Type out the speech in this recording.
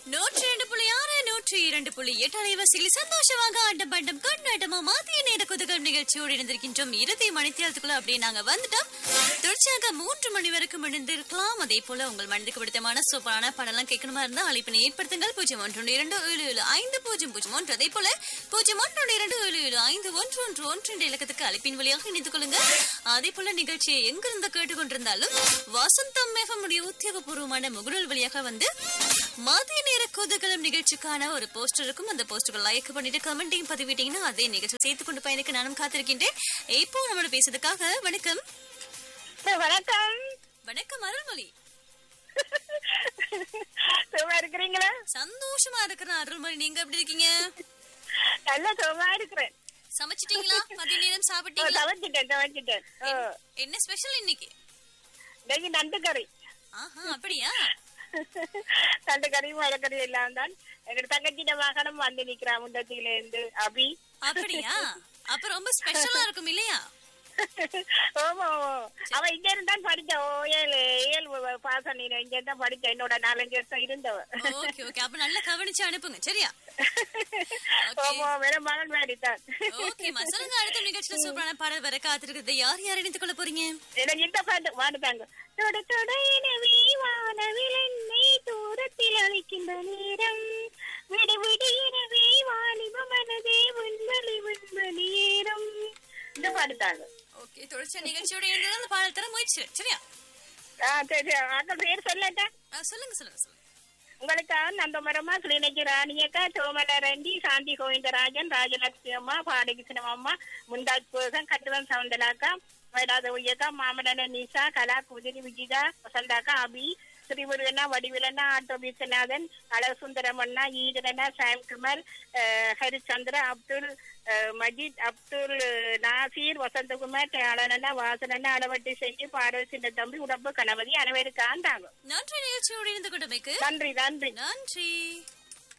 நூற்றி ரெண்டு புள்ளி ஆறு நூற்றி இரண்டு புள்ளி எட்டு அலைவரிசையில் சந்தோஷமாக ஆட்டம் பாட்டம் கொண்டாட்டமா மாத்திய நேர குதுகம் நிகழ்ச்சியோடு இணைந்திருக்கின்றோம் இறுதி மணித்தியாலத்துக்குள்ள அப்படியே நாங்க வந்துட்டோம் தொடர்ச்சியாக மூன்று மணி வரைக்கும் இணைந்திருக்கலாம் அதே போல உங்கள் மனதுக்கு பிடித்தமான சூப்பரான படம்லாம் கேட்கணுமா இருந்தா அழைப்பினை ஏற்படுத்துங்கள் பூஜ்ஜியம் ஒன்று இரண்டு ஏழு ஏழு ஐந்து பூஜ்ஜியம் பூஜ்ஜியம் ஒன்று அதே போல பூஜ்ஜியம் ஒன்று இரண்டு ஏழு ஏழு ஐந்து ஒன்று ஒன்று ஒன்று என்ற இலக்கத்துக்கு அழைப்பின் வழியாக இணைத்துக் கொள்ளுங்க அதே போல நிகழ்ச்சியை எங்கிருந்து கேட்டுக்கொண்டிருந்தாலும் வசந்தம் மேகமுடைய உத்தியோகபூர்வமான முகநூல் வழியாக வந்து மதிய நேர குதகலம் நிகழ்ச்சிக்கான ஒரு போஸ்டர் இருக்கும் அந்த போஸ்டருக்கு லைக் பண்ணிட்டு கமெண்டையும் பதிவிட்டீங்கன்னா அதே நிகழ்ச்சி சேர்த்து கொண்டு பயணிக்க நானும் காத்திருக்கின்றேன் இப்போ நம்மளோட பேசுறதுக்காக வணக்கம் வணக்கம் வணக்கம் அருள்மொழி சுகமா இருக்கிறீங்களா சந்தோஷமா இருக்கிறேன் அருள்மொழி நீங்க எப்படி இருக்கீங்க நல்ல சுகமா இருக்கிறேன் சமைச்சிட்டீங்களா மதிய நேரம் ஓ, சாப்பிட்டீங்களா சமைச்சிட்டேன் சமைச்சிட்டேன் ஓ, என்ன ஸ்பெஷல் இன்னைக்கு இன்னைக்கு நண்டு கறி ஆஹா அப்படியா நண்டு கறி மலைக்கறி எல்லாம் தான் எங்க தங்கச்சிட்ட வாகனம் வந்து நிக்கிறான் முண்டத்தில இருந்து அபி அப்படியா அப்ப ரொம்ப ஸ்பெஷலா இருக்கும் இல்லையா ஓமோ அவ இங்க இருந்தான் படிச்ச ஓ ஏழு ஏழு பாசம் நீ இங்க இருந்தா படிச்ச என்னோட நாலஞ்சு வருஷம் இருந்தவ ஓகே ஓகே அப்ப நல்லா கவனிச்சு அனுப்புங்க சரியா ஓமோ வெறும் மகன் மாதிரிதான் ஓகேமா சொல்லுங்க அடுத்த நிகழ்ச்சியில சூப்பரான பாடல் வர காத்திருக்கிறது யார் யார் இணைத்துக் கொள்ள போறீங்க எனக்கு இந்த பாட்டு பாடுதாங்க தொட தொட எனவே வானவில் என்னை தூரத்தில் அழைக்கின்ற நேரம் விடு விடு எனவே வாலிப மனதே விண்வெளி விண்வெளி ஏறும் இந்த பாடுதாங்க ஓகே தொடர்ச்சி நிகழ்ச்சியோட இணைந்து அந்த பாடல் தர முயற்சி சரியா ஆ சரி அக்கா பேர் சொல்லட்டா ஆ, சொல்லுங்க சொல்லுங்க சொல்லுங்க உங்களுக்காக நந்தமரமா கிளிநொச்சி ராணியக்கா சோமலரண்டி சாந்தி கோவிந்தராஜன் ராஜலட்சுமி அம்மா பாடகிருஷ்ணம் அம்மா முந்தாஜ் கோசன் கட்டுவன் சவுந்தலாக்கா வைராத ஒய்யக்கா மாமனன நிஷா கலா குதிரி விஜிதா வசந்தாக்கா அபி ஸ்ரீமுருகனா வடிவிலனா ஆட்டோ விஸ்வநாதன் அழகுசுந்தரமண்ணா ஈதரனா சாம்குமார் அஹ், ஹரிச்சந்திர அப்துல் அஹ், மஜித் அப்துல் நாசீர் வசந்தகுமார் அழனனா வாசனனா அளவட்டி செஞ்சு பார்வதி சின்ன தம்பி உடம்பு கணபதி அனைவருக்கான் தாங்க நன்றி நிகழ்ச்சியோடு இணைந்து கொண்டமைக்கு நன்றி நன்றி நன்றி